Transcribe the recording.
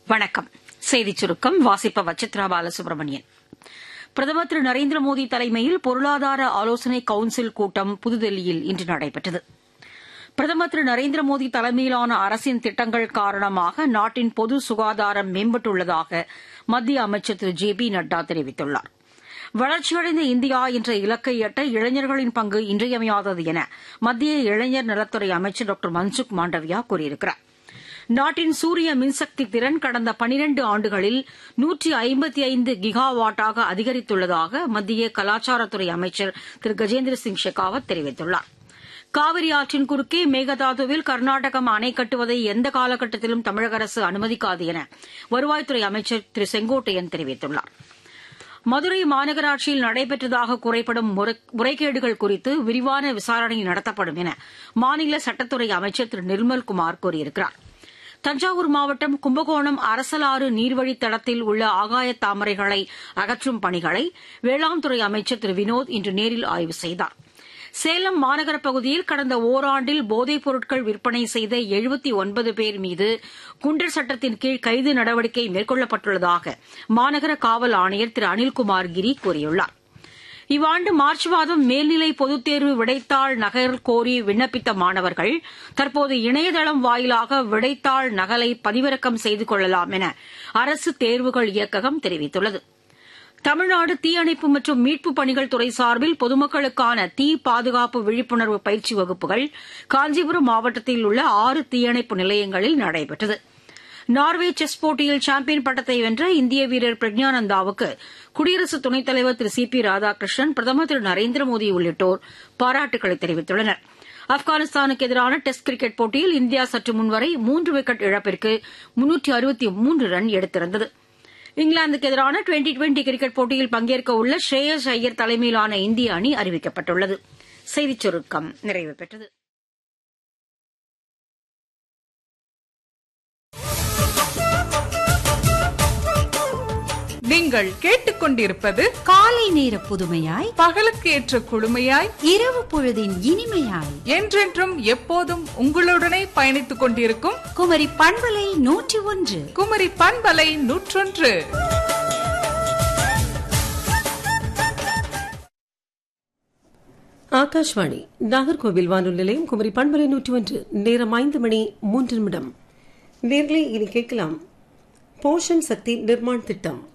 வணக்கம் செய்திச் சுருக்கம் வாசிப்பவர் சித்ரா பாலசுப்ரமணியன் பிரதமர் திரு நரேந்திர மோடி தலைமையில் பொருளாதார ஆலோசனை கவுன்சில் கூட்டம் புதுதில்லியில் இன்று நடைபெற்றது பிரதமர் திரு நரேந்திர மோடி தலைமையிலான அரசின் திட்டங்கள் காரணமாக நாட்டின் பொது சுகாதாரம் மேம்பட்டுள்ளதாக மத்திய அமைச்சர் திரு ஜே பி நட்டா தெரிவித்துள்ளார் வளர்ச்சியடைந்த இந்தியா என்ற இலக்கை எட்ட இளைஞர்களின் பங்கு இன்றியமையாதது என மத்திய இளைஞர் நலத்துறை அமைச்சர் டாக்டர் மன்சுக் மாண்டவியா கூறியிருக்கிறார் நாட்டின் சூரிய மின்சக்தி திறன் கடந்த பனிரண்டு ஆண்டுகளில் நூற்றி ஐம்பத்தி ஐந்து கிகாவாட்டாக அதிகரித்துள்ளதாக மத்திய கலாச்சாரத்துறை அமைச்சர் திரு கஜேந்திர சிங் ஷெகாவத் தெரிவித்துள்ளார் காவிரி ஆற்றின் குறுக்கே மேகதாதுவில் கர்நாடகம் அணை கட்டுவதை எந்த காலகட்டத்திலும் தமிழக அரசு அனுமதிக்காது என வருவாய்த்துறை அமைச்சர் திரு செங்கோட்டையன் தெரிவித்துள்ளார் மதுரை மாநகராட்சியில் நடைபெற்றதாக குறைப்படும் முறைகேடுகள் குறித்து விரிவான விசாரணை நடத்தப்படும் என மாநில சட்டத்துறை அமைச்சர் திரு நிர்மல்குமார் கூறியிருக்கிறார் தஞ்சாவூர் மாவட்டம் கும்பகோணம் அரசலாறு நீர்வழித் தடத்தில் உள்ள ஆகாய தாமரைகளை அகற்றும் பணிகளை வேளாண் துறை அமைச்சர் திரு வினோத் இன்று நேரில் ஆய்வு செய்தார் சேலம் மாநகர பகுதியில் கடந்த ஓராண்டில் போதைப் பொருட்கள் விற்பனை செய்த எழுபத்தி ஒன்பது பேர் மீது குண்டர் சட்டத்தின் கீழ் கைது நடவடிக்கை மேற்கொள்ளப்பட்டுள்ளதாக மாநகர காவல் ஆணையர் திரு அனில்குமார் கிரி கூறியுள்ளார் இவ்வாண்டு மார்ச் மாதம் மேல்நிலை பொதுத் தேர்வு விடைத்தாள் நகல் கோரி விண்ணப்பித்த மாணவர்கள் தற்போது இணையதளம் வாயிலாக விடைத்தாள் நகலை பதிவிறக்கம் செய்து கொள்ளலாம் என அரசு தேர்வுகள் இயக்ககம் தெரிவித்துள்ளது தமிழ்நாடு தீயணைப்பு மற்றும் மீட்புப் பணிகள் துறை சார்பில் பொதுமக்களுக்கான தீ பாதுகாப்பு விழிப்புணர்வு பயிற்சி வகுப்புகள் காஞ்சிபுரம் மாவட்டத்தில் உள்ள ஆறு தீயணைப்பு நிலையங்களில் நடைபெற்றது நார்வே செஸ் போட்டியில் சாம்பியன் பட்டத்தை வென்ற இந்திய வீரர் பிரக்ஞானந்தாவுக்கு குடியரசு துணைத் தலைவர் திரு சி பி ராதாகிருஷ்ணன் பிரதமர் திரு நரேந்திர மோடி உள்ளிட்டோர் பாராட்டுக்களை தெரிவித்துள்ளனர் ஆப்கானிஸ்தானுக்கு எதிரான டெஸ்ட் கிரிக்கெட் போட்டியில் இந்தியா சற்று முன்வரை மூன்று விக்கெட் இழப்பிற்கு முன்னூற்றி அறுபத்தி மூன்று ரன் எடுத்திருந்தது இங்கிலாந்துக்கு எதிரான டுவெண்டி டுவெண்டி கிரிக்கெட் போட்டியில் பங்கேற்க உள்ள ஸ்ரேயஸ் ஐயர் தலைமையிலான இந்திய அணி அறிவிக்கப்பட்டுள்ளது செய்திச் சுருக்கம் நிறைவு பெற்றது நீங்கள் கேட்டுக்கொண்டிருப்பது காலை நேர புதுமையாய் பகலுக்கு ஏற்ற குழுமையாய் இரவு பொழுதின் இனிமையாய் என்றென்றும் எப்போதும் உங்களுடனே பயணித்துக் கொண்டிருக்கும் குமரி பண்பலை நூற்றி ஒன்று குமரி பண்பலை நூற்றொன்று ஆகாஷ்வாணி நாகர்கோவில் வானொலி நிலையம் குமரி பண்பலை நூற்றி ஒன்று நேரம் ஐந்து மணி மூன்று நிமிடம் நேர்களை இனி கேட்கலாம் போஷன் சக்தி நிர்மாண் திட்டம்